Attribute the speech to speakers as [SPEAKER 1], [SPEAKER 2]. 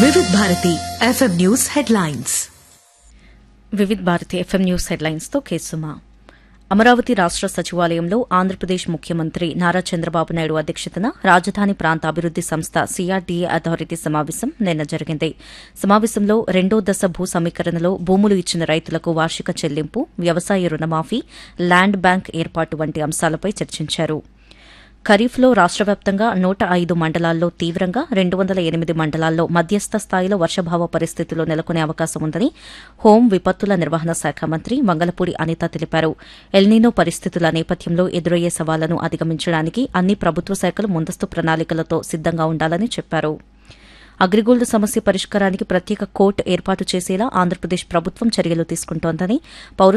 [SPEAKER 1] వివిధ Bharati FM news headlines
[SPEAKER 2] Vividh Bharati FM news హెడ్లైన్స్తో కేసుమా అమరావతి రాష్ట సచివాలయంలో ఆంధ్రప్రదేశ్ ముఖ్యమంత్రి నారా చంద్రబాబు నాయుడు అధ్యక్షతన రాజధాని ప్రాంత అభివృద్ది సంస్థ సిఆర్డీఏ అథారిటీ సమావేశం నిన్న జరిగింది సమావేశంలో రెండో దశ భూ సమీకరణలో భూములు ఇచ్చిన రైతులకు వార్షిక చెల్లింపు వ్యవసాయ రుణమాఫీ ల్యాండ్ బ్యాంక్ ఏర్పాటు వంటి అంశాలపై చర్చించారు ఖరీఫ్లో రాష్ట వ్యాప్తంగా నూట ఐదు మండలాల్లో తీవ్రంగా రెండు వందల ఎనిమిది మండలాల్లో మధ్యస్థ స్థాయిలో వర్షభావ పరిస్థితులు నెలకొనే అవకాశం ఉందని హోం విపత్తుల నిర్వహణ శాఖ మంత్రి మంగళపూడి అనిత తెలిపారు ఎల్నీనో పరిస్థితుల నేపథ్యంలో ఎదురయ్యే సవాళ్లను అధిగమించడానికి అన్ని ప్రభుత్వ శాఖలు ముందస్తు ప్రణాళికలతో సిద్దంగా ఉండాలని చెప్పారు అగ్రిగోల్డ్ సమస్య పరిష్కారానికి ప్రత్యేక కోర్టు ఏర్పాటు చేసేలా ఆంధ్రప్రదేశ్ ప్రభుత్వం చర్యలు తీసుకుంటోందని పౌర